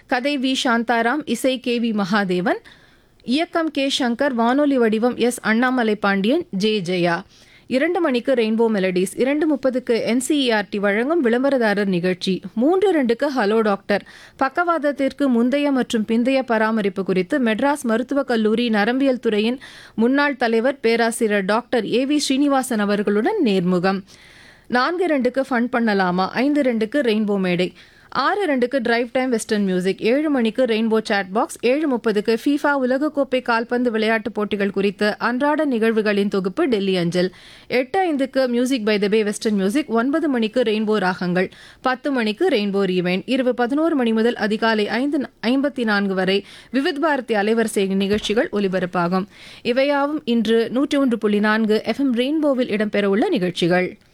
கதை வி சாந்தாராம் இசை K V Mahadevan இயக்கம் கே சங்கர் வானொலி வடிவம் எஸ் அண்ணாமலை பாண்டியன் ஜே ஜெயா இரண்டு மணிக்கு ரெயின்போ மெலடிஸ் இரண்டு முப்பதுக்கு என்சிஇஆர்டி வழங்கும் விளம்பரதாரர் நிகழ்ச்சி மூன்று ரெண்டுக்கு ஹலோ டாக்டர் பக்கவாதத்திற்கு முந்தைய மற்றும் பிந்தைய பராமரிப்பு குறித்து மெட்ராஸ் மருத்துவக் கல்லூரி நரம்பியல் துறையின் முன்னாள் தலைவர் பேராசிரியர் டாக்டர் ஏ வி ஸ்ரீனிவாசன் அவர்களுடன் நேர்முகம் நான்கு ரெண்டுக்கு ஃபன் பண்ணலாமா ஐந்து ரெண்டுக்கு ரெயின்போ மேடை ஆறு ரெண்டுக்கு டிரைவ் டைம் வெஸ்டர்ன் மியூசிக் ஏழு மணிக்கு ரெயின்போ சாட் பாக்ஸ் ஏழு முப்பதுக்கு ஃபீஃபா உலகக்கோப்பை கால்பந்து விளையாட்டுப் போட்டிகள் குறித்து அன்றாட நிகழ்வுகளின் தொகுப்பு டெல்லி அஞ்சல் எட்டு ஐந்துக்கு music by the bay western music ஒன்பது மணிக்கு ரெயின்போ ராகங்கள் பத்து மணிக்கு ரெயின்போ ரீவைன் இரவு பதினோரு மணி முதல் அதிகாலை ஐந்து ஐம்பத்தி நான்கு வரை விவித் பாரதி அலைவரிசை நிகழ்ச்சிகள் ஒலிபரப்பாகும் இவையாவும் இன்று நூற்றி ஒன்று புள்ளி நான்கு எஃப்எம் ரெயின்போவில் இடம்பெறவுள்ள நிகழ்ச்சிகள்